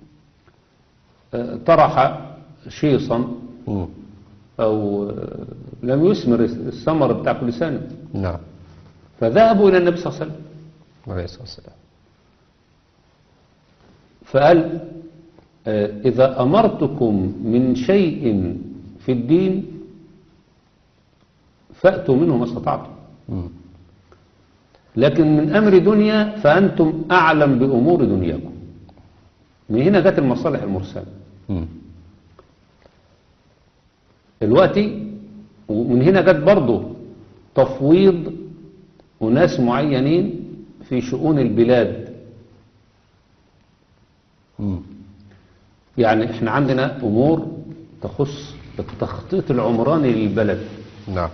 S3: طرح شيصا
S2: مم.
S3: أو لم يثمر الثمر بتاع كل سنة
S2: نعم
S3: فذهبوا إلى النبي صلى الله عليه وسلم
S2: عليه الصلاة والسلام
S3: فقال آه، إذا أمرتكم من شيء في الدين فأتوا منه ما استطعتم
S2: مم.
S3: لكن من أمر دنيا فأنتم أعلم بأمور دنياكم من هنا جت المصالح المرسلة
S2: مم.
S3: دلوقتي ومن هنا جت برضه تفويض أناس معينين في شؤون البلاد
S2: مم.
S3: يعني احنا عندنا أمور تخص التخطيط العمراني للبلد
S2: نعم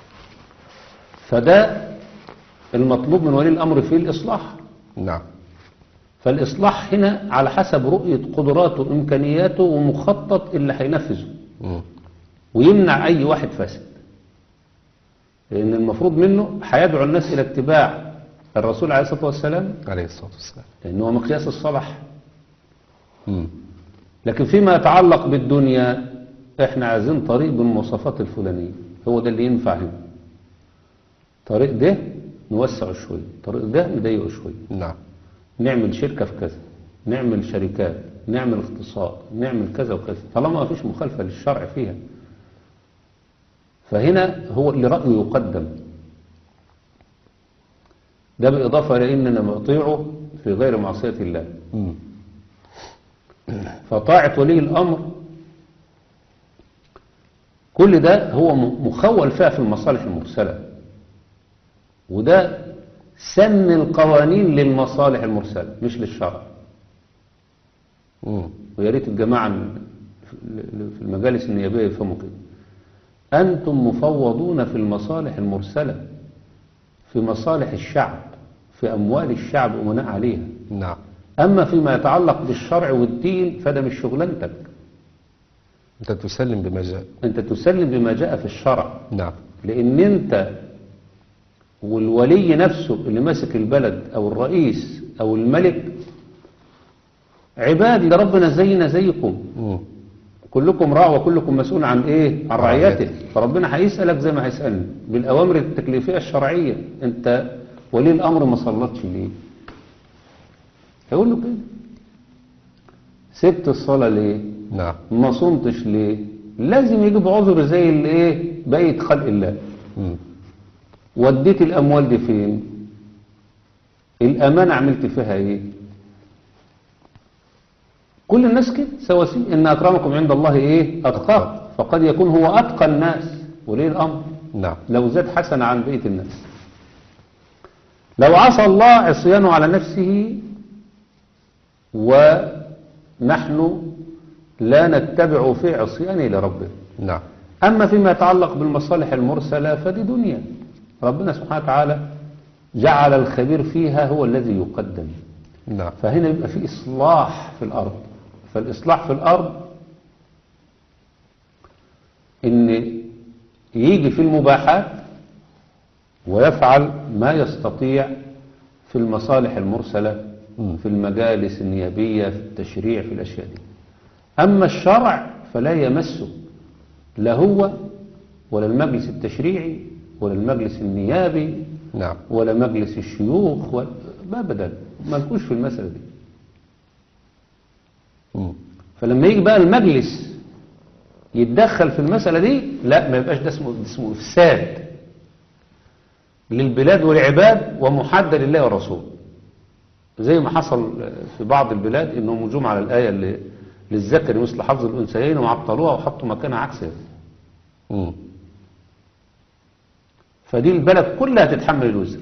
S3: فده المطلوب من ولي الأمر فيه الإصلاح
S2: نعم
S3: فالإصلاح هنا على حسب رؤية قدراته وإمكانياته ومخطط اللي هينفذه
S2: مم.
S3: ويمنع أي واحد فاسد لأن المفروض منه هيدعو الناس إلى اتباع الرسول عليه الصلاة والسلام
S2: عليه الصلاة والسلام
S3: لأنه هو مقياس الصلاح
S2: مم.
S3: لكن فيما يتعلق بالدنيا احنا عايزين طريق بالمواصفات الفلانية هو ده اللي ينفع هنا طريق ده نوسعه شوية طريق ده نضيقه شوية
S2: نعم
S3: نعمل شركة في كذا نعمل شركات نعمل اقتصاد نعمل كذا وكذا طالما ما فيش مخالفة للشرع فيها فهنا هو اللي رأيه يقدم ده بالإضافة إلى أننا نطيعه في غير معصية الله
S2: مم.
S3: فطاعة ولي الأمر كل ده هو م- مخول فيها في المصالح المرسلة وده سن القوانين للمصالح المرسلة مش للشرع
S2: مم.
S3: ويا ريت الجماعة ال- في المجالس النيابية يفهموا كده أنتم مفوضون في المصالح المرسلة في مصالح الشعب في أموال الشعب أمناء عليها
S2: نعم
S3: أما فيما يتعلق بالشرع والدين فده مش شغلانتك
S2: أنت تسلم بما جاء
S3: أنت تسلم بما جاء في الشرع
S2: نعم
S3: لأن أنت والولي نفسه اللي ماسك البلد أو الرئيس أو الملك عباد لربنا زينا زيكم
S2: مم.
S3: كلكم راع وكلكم مسؤول عن ايه عن رعيته
S2: رعيته.
S3: فربنا هيسألك زي ما هيسألني بالأوامر التكليفية الشرعية انت ولي الأمر ما صلتش ليه هيقول له كده سبت الصلاة ليه
S2: نعم
S3: ما صمتش ليه لازم يجيب عذر زي اللي ايه بقية خلق الله
S2: مم.
S3: وديت الأموال دي فين الأمانة عملت فيها ايه كل الناس كده سواسية إن أكرمكم عند الله إيه أتقاكم فقد يكون هو أتقى الناس وليه الأمر
S2: نعم
S3: لو زاد حسنة عن بقية الناس لو عصى الله عصيانه على نفسه ونحن لا نتبع في عصيانه لربه
S2: نعم
S3: أما فيما يتعلق بالمصالح المرسلة فدي دنيا ربنا سبحانه وتعالى جعل الخبير فيها هو الذي يقدم
S2: نعم
S3: فهنا يبقى في إصلاح في الأرض فالإصلاح في الأرض إن يجي في المباحات ويفعل ما يستطيع في المصالح المرسلة في المجالس النيابية في التشريع في الأشياء دي أما الشرع فلا يمسه لا هو ولا المجلس التشريعي ولا المجلس النيابي
S2: نعم
S3: ولا مجلس الشيوخ ولا أبدا ما لكوش في المسألة دي
S2: مم.
S3: فلما يجي بقى المجلس يتدخل في المسألة دي لا ما يبقاش ده اسمه ده اسمه إفساد للبلاد والعباد ومحدد لله ورسوله زي ما حصل في بعض البلاد انهم هجوم على الآية اللي للذكر مثل حظ الأنثيين وعطلوها وحطوا مكانها عكسها
S2: مم.
S3: فدي البلد كلها تتحمل الوزر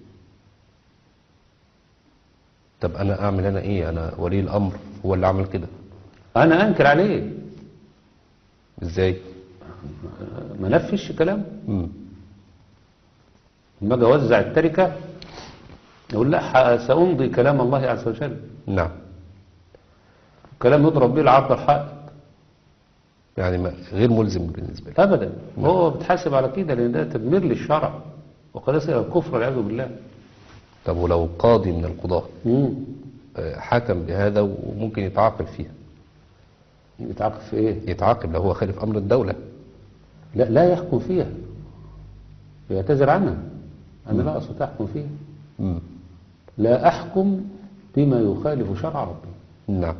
S2: طب انا اعمل انا ايه انا ولي الامر هو اللي عمل كده
S3: أنا أنكر عليه
S2: ازاي
S3: ما نفش كلام
S2: مم.
S3: لما اجي اوزع التركه يقول لا ح- سامضي كلام الله عز وجل
S2: نعم
S3: كلام يضرب به العرض الحائط
S2: يعني ما غير ملزم بالنسبة لي
S3: ابدا هو بتحاسب على كده لان ده تدمير للشرع وقد يصل الى الكفر والعياذ بالله
S2: طب ولو قاضي من القضاة
S3: مم.
S2: آه، حكم بهذا وممكن يتعاقب فيها
S3: يتعاقب في ايه
S2: يتعاقب لو هو خالف امر الدولة
S3: لا لا يحكم فيها يعتذر عنها انا لا استطيع احكم فيها
S2: مم.
S3: لا احكم بما يخالف شرع ربي
S2: نعم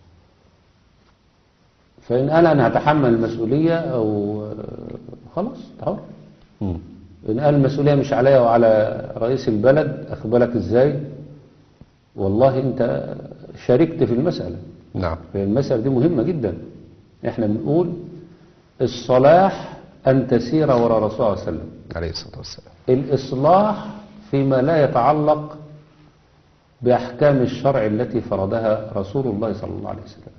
S3: فان قال انا هتحمل المسؤوليه او آه، خلاص تعال
S2: مم.
S3: إن قال المسؤولية مش عليا وعلى رئيس البلد أخبرك إزاي والله أنت شاركت في المسألة
S2: نعم
S3: المسألة دي مهمة جدا إحنا بنقول الصلاح أن تسير وراء رسول الله صلى الله عليه وسلم
S2: عليه الصلاة والسلام
S3: الإصلاح فيما لا يتعلق بأحكام الشرع التي فرضها رسول الله صلى الله عليه وسلم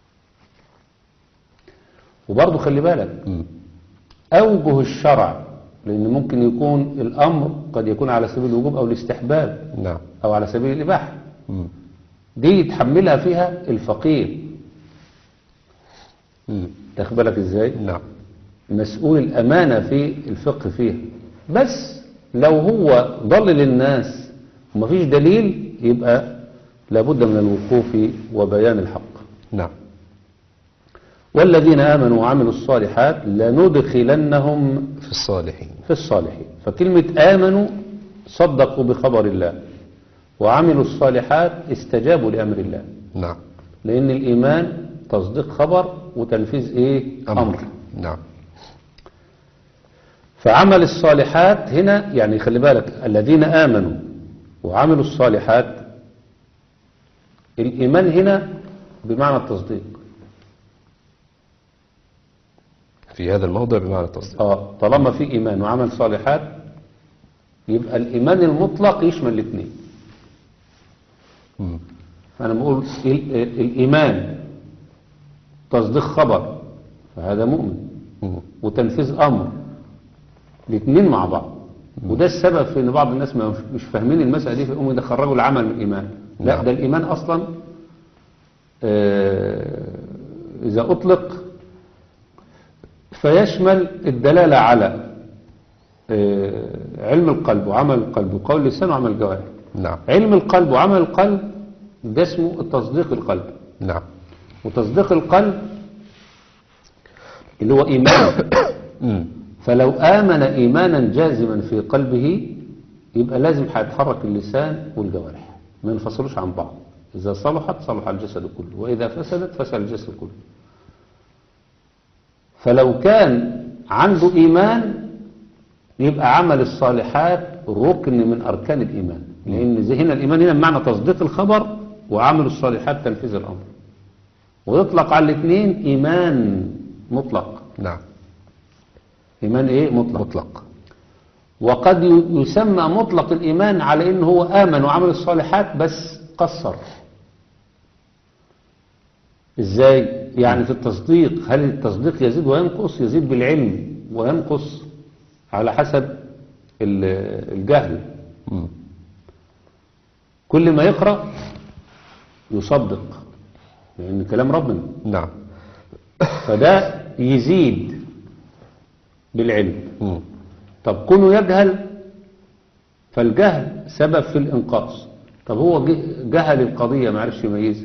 S3: وبرضه خلي بالك
S2: مم.
S3: أوجه الشرع لأن ممكن يكون الأمر قد يكون على سبيل الوجوب أو الاستحباب
S2: نعم
S3: أو على سبيل الإباحة
S2: مم.
S3: دي يتحملها فيها الفقيه
S2: مم.
S3: تاخد بالك إزاي
S2: نعم
S3: مسؤول الأمانة في الفقه فيها بس لو هو ضلل الناس ومفيش دليل يبقى لابد من الوقوف وبيان الحق
S2: نعم
S3: والذين آمنوا وعملوا الصالحات لندخلنهم
S2: في الصالحين
S3: في الصالحين فكلمة آمنوا صدقوا بخبر الله وعملوا الصالحات استجابوا لأمر الله
S2: نعم
S3: لأن الإيمان تصديق خبر وتنفيذ إيه أمر
S2: نعم
S3: فعمل الصالحات هنا يعني خلي بالك الذين آمنوا وعملوا الصالحات الإيمان هنا بمعنى التصديق
S2: في هذا الموضع بمعنى التصديق
S3: آه طالما في إيمان وعمل صالحات يبقى الإيمان المطلق يشمل الاثنين
S2: مم.
S3: فأنا بقول ال- الإيمان تصديق خبر فهذا مؤمن
S2: مم.
S3: وتنفيذ أمر الاثنين مع بعض وده السبب في ان بعض الناس ما مش فاهمين المسألة دي فيقوموا يخرجوا العمل من الإيمان لا
S2: نعم.
S3: ده الإيمان أصلا آه، إذا أطلق فيشمل الدلالة على آه، علم القلب وعمل القلب وقول اللسان وعمل الجوارح
S2: نعم
S3: علم القلب وعمل القلب ده اسمه التصديق القلب
S2: نعم
S3: وتصديق القلب اللي هو إيمان
S2: مم.
S3: فلو آمن إيمانا جازما في قلبه يبقى لازم هيتحرك اللسان والجوارح ما ينفصلوش عن بعض إذا صلحت صلح الجسد كله وإذا فسدت فسد الجسد كله فلو كان عنده إيمان يبقى عمل الصالحات ركن من أركان الإيمان لأن زي هنا الإيمان هنا بمعنى تصديق الخبر وعمل الصالحات تنفيذ الأمر ويطلق على الاثنين إيمان مطلق
S2: نعم
S3: إيمان إيه مطلق
S2: مطلق
S3: وقد ي- يسمى مطلق الإيمان على إنه هو آمن وعمل الصالحات بس قصر إزاي؟ يعني في التصديق هل التصديق يزيد وينقص؟ يزيد بالعلم وينقص على حسب ال- الجهل
S2: مم.
S3: كل ما يقرأ يصدق لأن كلام ربنا
S2: نعم
S3: فده يزيد بالعلم
S2: مم.
S3: طب كونه يجهل فالجهل سبب في الإنقاص طب هو ج- جهل القضية ما عرفش يميزها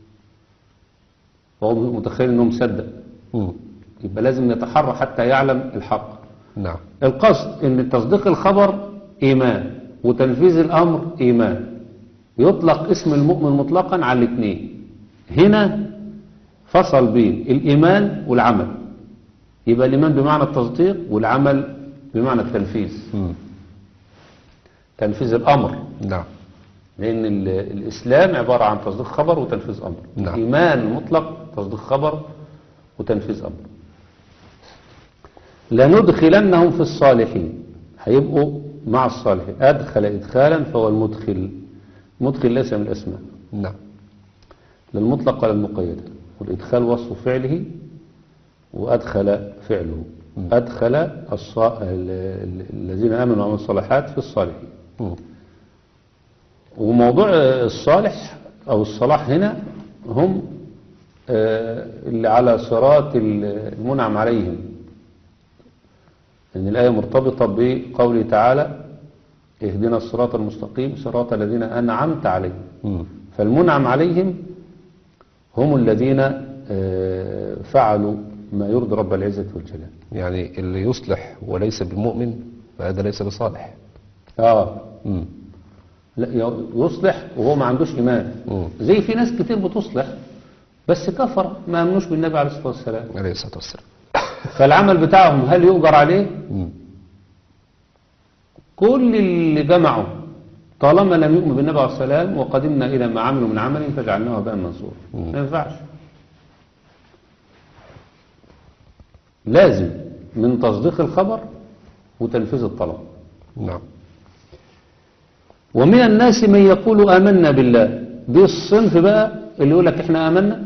S3: وهو متخيل انه مصدق
S2: مم.
S3: يبقى لازم يتحرى حتى يعلم الحق
S2: نعم
S3: القصد ان تصديق الخبر ايمان وتنفيذ الامر ايمان يطلق اسم المؤمن مطلقا على الاثنين هنا فصل بين الايمان والعمل يبقى الايمان بمعنى التصديق والعمل بمعنى التنفيذ
S2: مم.
S3: تنفيذ الامر
S2: نعم
S3: لان ال- الاسلام عباره عن تصديق خبر وتنفيذ امر
S2: نعم.
S3: الايمان مطلق تصديق خبر وتنفيذ امر لندخلنهم في الصالحين هيبقوا مع الصالحين ادخل ادخالا فهو المدخل مدخل ليس من الاسماء
S2: نعم
S3: لا المطلق ولا المقيد والادخال وصف فعله وادخل فعله ادخل الص... ال- ال- الذين امنوا وعملوا الصالحات في الصالحين
S2: مم.
S3: وموضوع الصالح أو الصلاح هنا هم آه، اللي على صراط المنعم عليهم إن الآية مرتبطة بقوله تعالى اهدنا الصراط المستقيم صراط الذين أنعمت عليهم
S2: مم.
S3: فالمنعم عليهم هم الذين آه، فعلوا ما يرضي رب العزة والجلال
S2: يعني اللي يصلح وليس بمؤمن فهذا ليس بصالح
S3: آه
S2: مم.
S3: لا ي- يصلح وهو ما عندوش إيمان
S2: مم.
S3: زي في ناس كتير بتصلح بس كفر ما امنوش بالنبي عليه الصلاة والسلام
S2: عليه الصلاة والسلام
S3: فالعمل بتاعهم هل يؤجر عليه
S2: مم.
S3: كل اللي جمعوا طالما لم يؤمن بالنبي عليه الصلاة والسلام وقدمنا إلى ما عملوا من عمل فجعلناه هباء منصورا
S2: مم.
S3: ما ينفعش لازم من تصديق الخبر وتنفيذ الطلب
S2: نعم
S3: ومن الناس من يقول آمنا بالله دي الصنف بقى اللي يقول لك احنا آمنا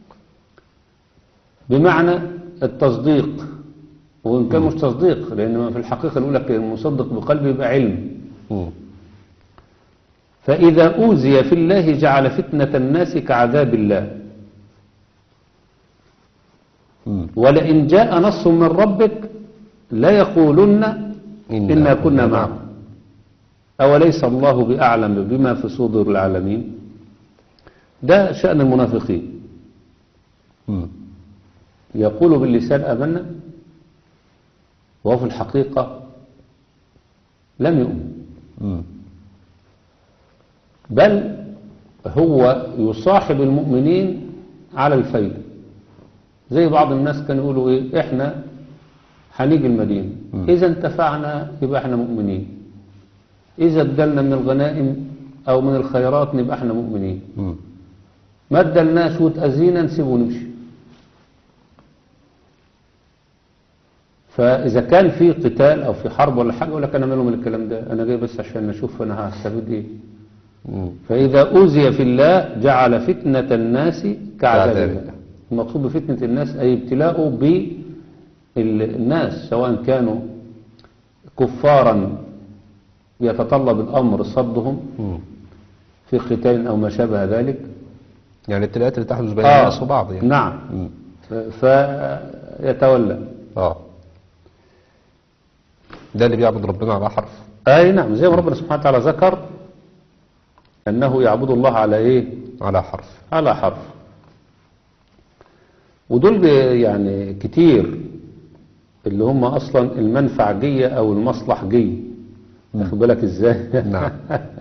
S3: بمعنى التصديق وإن كان مش تصديق لأن في الحقيقة يقول لك المصدق بقلبه يبقى علم
S2: مم.
S3: فإذا أوذي في الله جعل فتنة الناس كعذاب الله
S2: مم.
S3: ولئن جاء نص من ربك لا يقولن إنا كنا معكم أوليس الله بأعلم بما في صدور العالمين ده شأن المنافقين
S2: مم.
S3: يقول باللسان آمنا وهو في الحقيقة لم يؤمن
S2: مم.
S3: بل هو يصاحب المؤمنين على الفيل زي بعض الناس كانوا يقولوا ايه احنا هنيجي المدينة اذا انتفعنا يبقى احنا مؤمنين اذا ادلنا من الغنائم او من الخيرات نبقى احنا مؤمنين
S2: مم.
S3: ما ادلناش وتأذينا نسيبه ونمشي فإذا كان في قتال أو في حرب ولا حاجة يقول لك أنا ماله من الكلام ده أنا جاي بس عشان أشوف أنا هستفيد إيه
S2: مم.
S3: فإذا أوذي في الله جعل فتنة الناس كعذاب
S2: كعذاب
S3: الله
S2: الله.
S3: المقصود بفتنة الناس أي ابتلاء بالناس سواء كانوا كفارا يتطلب الأمر صدهم
S2: مم.
S3: في قتال أو ما شابه ذلك
S2: يعني الابتلاءات اللي تحدث بين
S3: آه.
S2: الناس وبعض يعني
S3: نعم
S2: مم.
S3: فيتولى
S2: اه ده اللي بيعبد ربنا على حرف
S3: أي نعم زي ما ربنا سبحانه وتعالى ذكر أنه يعبد الله على إيه
S2: على حرف
S3: على حرف ودول يعني كتير اللي هم أصلا المنفعجية أو المصلحجية واخد بالك إزاي
S2: نعم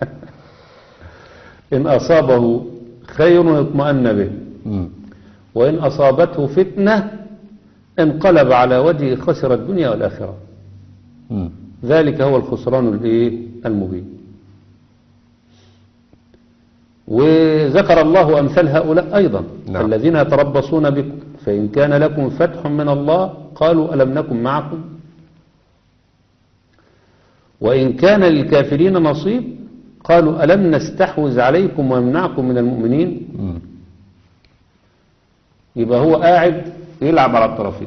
S3: إن أصابه خير اطمأن به
S2: مم.
S3: وإن أصابته فتنة انقلب على وجهه خسر الدنيا والآخرة
S2: مم.
S3: ذلك هو الخسران الايه المبين وذكر الله أمثال هؤلاء أيضا
S2: نعم.
S3: الذين يتربصون بكم فإن كان لكم فتح من الله قالوا ألم نكن معكم وإن كان للكافرين نصيب قالوا ألم نستحوذ عليكم ويمنعكم من المؤمنين
S2: مم.
S3: يبقى هو قاعد يلعب على الطرفين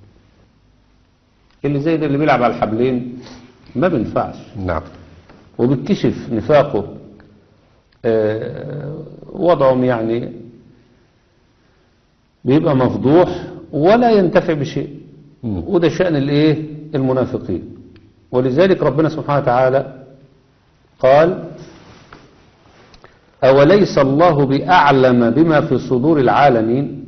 S3: اللي زي ده اللي بيلعب على الحبلين ما بينفعش
S2: نعم
S3: وبتكشف نفاقه آه، وضعهم يعني بيبقى مفضوح ولا ينتفع بشيء
S2: مم.
S3: وده شأن الايه المنافقين ولذلك ربنا سبحانه وتعالى قال أوليس الله بأعلم بما في صدور العالمين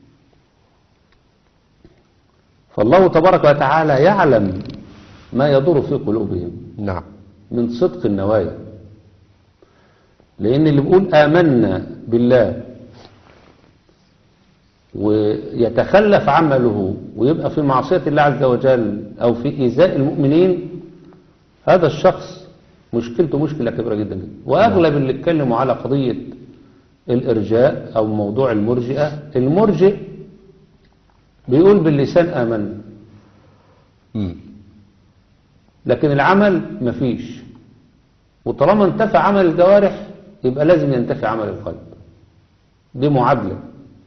S3: فالله تبارك وتعالى يعلم ما يدور في قلوبهم
S2: نعم
S3: من صدق النوايا لأن اللي بيقول آمنا بالله ويتخلف عمله ويبقى في معصية الله عز وجل أو في إيذاء المؤمنين هذا الشخص مشكلته مشكلة كبيرة جدا جدا وأغلب اللي اتكلموا على قضية الإرجاء أو موضوع المرجئة المرجئ بيقول باللسان آمنا
S2: مم.
S3: لكن العمل مفيش وطالما انتفع عمل الجوارح يبقى لازم ينتفع عمل القلب دي معادلة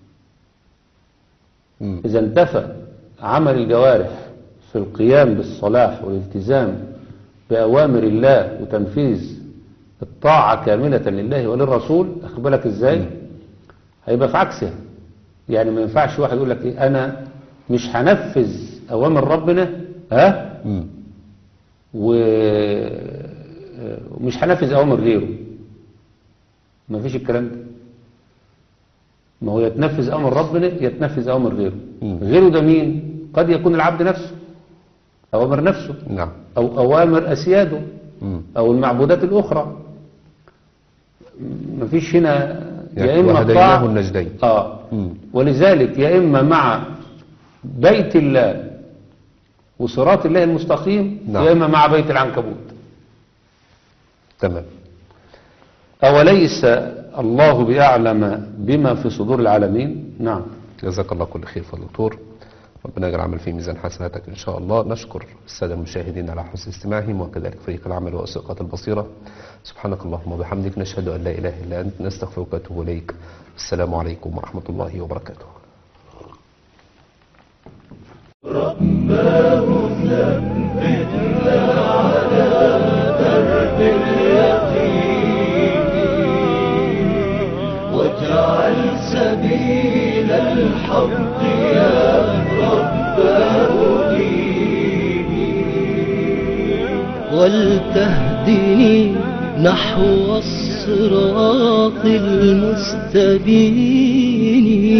S2: مم.
S3: إذا انتفى عمل الجوارح في القيام بالصلاح والالتزام بأوامر الله وتنفيذ الطاعة كاملة لله وللرسول أخد بالك إزاي هيبقى في عكسها يعني ما ينفعش واحد يقول لك إيه أنا مش هنفذ أوامر ربنا ها
S2: مم.
S3: و- ومش هنفذ أوامر غيره ما فيش الكلام ده ما هو يتنفذ أمر ربنا يتنفذ أوامر غيره
S2: مم.
S3: غيره ده مين قد يكون العبد نفسه أوامر نفسه
S2: نعم
S3: أو أوامر أسياده
S2: مم.
S3: أو المعبودات الأخرى مفيش هنا يا
S2: يعني
S3: إما
S2: وهديناه
S3: الطاعة
S2: النجدين
S3: آه
S2: مم.
S3: ولذلك يا إما مع بيت الله وصراط الله المستقيم
S2: نعم.
S3: يا إما مع بيت العنكبوت
S2: تمام
S3: أوليس الله بأعلم بما في صدور العالمين نعم
S2: جزاك الله كل خير فضل دكتور ربنا يجعل العمل في ميزان حسناتك إن شاء الله نشكر السادة المشاهدين على حسن استماعهم وكذلك فريق العمل وأسقاط البصيرة سبحانك اللهم وبحمدك نشهد أن لا إله إلا أنت نستغفرك ونتوب إليك السلام عليكم ورحمة الله وبركاته
S1: واجعل سبيل الحق يا رب هديني ولتهدني نحو الصراط المستبين